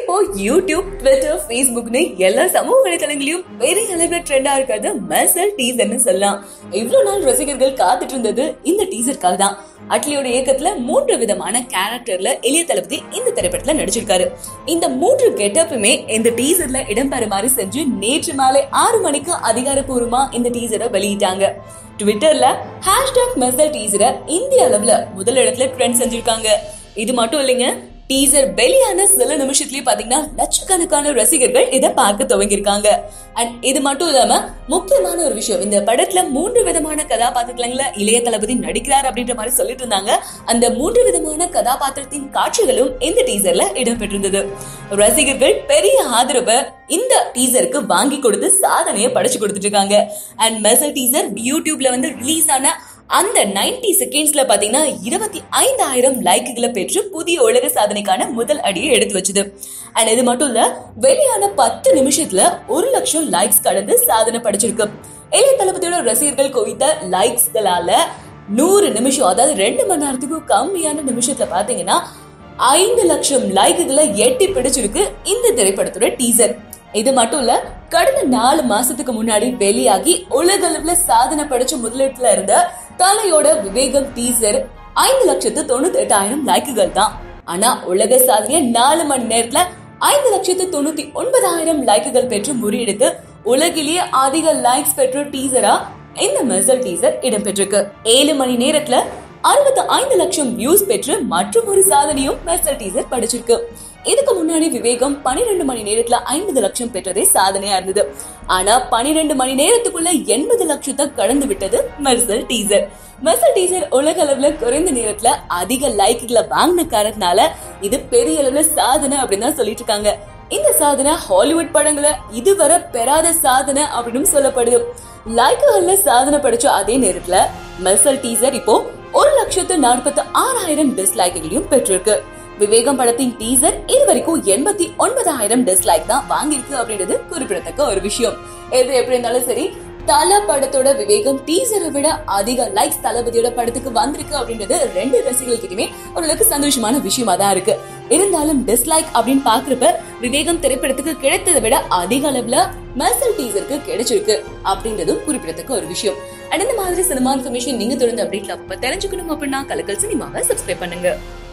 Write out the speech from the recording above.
இப்போ YouTube Twitter ஃபேஸ்புக்னு எல்லா சமூக வலைதளங்களையும் பெரிய அளவுல ட்ரெண்டா இருக்கிறது மெர்சல் டீசர்னு சொல்லலாம் இவ்வளவு நாள் ரசிகர்கள் காத்துட்டு இருந்தது இந்த டீசருக்காக தான் அட்லியோட இயக்கத்துல மூன்று விதமான கேரக்டர்ல இளைய தளபதி இந்த திரைப்படத்துல நடிச்சிருக்காரு இந்த மூன்று கெட்டப்புமே இந்த டீசர்ல இடம்பெறுமாறு செஞ்சு நேற்று மாலை ஆறு மணிக்கு அதிகாரப்பூர்வமா இந்த டீசரை வெளியிட்டாங்க ட்விட்டர்ல ஹேஷ்டாக் மெர்சல் டீசரை இந்திய அளவுல முதல் இடத்துல ட்ரெண்ட் செஞ்சிருக்காங்க இது மட்டும் இல்லைங்க டீசர் வெளியான சில நிமிஷத்துலயே பாத்தீங்கன்னா லட்சக்கணக்கான ரசிகர்கள் இதை பார்க்க துவங்கியிருக்காங்க அண்ட் இது மட்டும் இல்லாம முக்கியமான ஒரு விஷயம் இந்த படத்துல மூன்று விதமான கதாபாத்திரங்கள இளைய தளபதி நடிக்கிறார் அப்படின்ற மாதிரி சொல்லிட்டு இருந்தாங்க அந்த மூன்று விதமான கதாபாத்திரத்தின் காட்சிகளும் இந்த டீசர்ல இடம்பெற்றிருந்தது ரசிகர்கள் பெரிய ஆதரவை இந்த டீசருக்கு வாங்கி கொடுத்து சாதனையை படைச்சு கொடுத்துட்டு இருக்காங்க அண்ட் மெசல் டீசர் யூடியூப்ல வந்து ரிலீஸ் ஆன அந்த 90 செகண்ட்ஸ்ல பாத்தீங்கன்னா இருபத்தி ஐந்தாயிரம் லைக்குகளை பெற்று புதிய உலக சாதனைக்கான முதல் அடியை எடுத்து வச்சது அண்ட் இது மட்டும் இல்ல வெளியான பத்து நிமிஷத்துல ஒரு லட்சம் லைக்ஸ் கடந்து சாதனை படைச்சிருக்கு இளைய தளபதியோட ரசிகர்கள் குவித்த லைக்ஸ்களால நூறு நிமிஷம் அதாவது ரெண்டு மணி நேரத்துக்கும் கம்மியான நிமிஷத்துல பாத்தீங்கன்னா ஐந்து லட்சம் லைக்குகளை எட்டி பிடிச்சிருக்கு இந்த திரைப்படத்தோட டீசர் இது மட்டும் இல்ல கடந்த நாலு மாசத்துக்கு முன்னாடி வெளியாகி உலக அளவுல சாதனை படைச்ச முதலிடத்துல இருந்த தலையோட விவேகம் டீசர் ஐந்து லட்சத்து தொண்ணூத்தி எட்டாயிரம் லைக்குகள் தான் ஆனா உலக சாதனைய நாலு மணி நேரத்துல ஐந்து லட்சத்து தொண்ணூத்தி ஒன்பதாயிரம் லைக்குகள் பெற்று முறியடித்து உலகிலேயே அதிக லைக்ஸ் பெற்ற டீசரா இந்த மெசல் டீசர் இடம்பெற்றிருக்கு ஏழு மணி நேரத்துல அறுபத்தி ஐந்து லட்சம் வியூஸ் பெற்று மற்றும் ஒரு சாதனையும் மெர்சல் டீசர் படிச்சிருக்கு இதுக்கு முன்னாடி விவேகம் பனிரெண்டு மணி நேரத்துல ஐம்பது லட்சம் பெற்றதே சாதனையா இருந்தது ஆனா பனிரெண்டு மணி நேரத்துக்குள்ள எண்பது லட்சத்தை கடந்து விட்டது மெர்சல் டீசர் மெர்சல் டீசர் உலக அளவுல குறைந்த நேரத்துல அதிக லைக்குகளை வாங்கின காரணத்தினால இது பெரிய அளவுல சாதனை அப்படின்னு தான் சொல்லிட்டு இருக்காங்க இந்த சாதனை ஹாலிவுட் படங்களை இதுவரை பெறாத சாதனை அப்படின்னு சொல்லப்படுது லைக்குகள்ல சாதனை படிச்ச அதே நேரத்துல மெர்சல் டீசர் இப்போ ஒரு லட்சத்து நாற்பத்தி ஆறாயிரம் டிஸ்லைக்குகளையும் பெற்றிருக்கு விவேகம் படத்தின் டீசர் இது வரைக்கும் எண்பத்தி ஒன்பதாயிரம் டிஸ்லைக் தான் வாங்கியிருக்கு அப்படின்றது குறிப்பிடத்தக்க ஒரு விஷயம் எது எப்படி இருந்தாலும் சரி தல படத்தோட விவேகம் டீசரை விட அதிக லைக்ஸ் தளபதியோட படத்துக்கு வந்திருக்கு அப்படின்றது ரெண்டு ரசிகர்கள்கிட்டயுமே ஓரளவுக்கு சந்தோஷமான விஷயமா தான் இருக்கு இருந்தாலும் டிஸ்லைக் அப்படின்னு பாக்குறப்ப விவேகம் திரைப்படத்துக்கு கிடைத்ததை விட அதிக அளவுல மெர்சல் டீசருக்கு கிடைச்சிருக்கு அப்படின்றதும் குறிப்பிடத்தக்க ஒரு விஷயம் அண்ட் இந்த மாதிரி சினிமா இன்ஃபர்மேஷன் நீங்க தொடர்ந்து அப்டேட்ல அப்ப தெரிஞ்சுக்கணும் அப்படின்னா கலக்கல் சினிமாவை சப்ஸ்கிரைப் பண்ணுங்க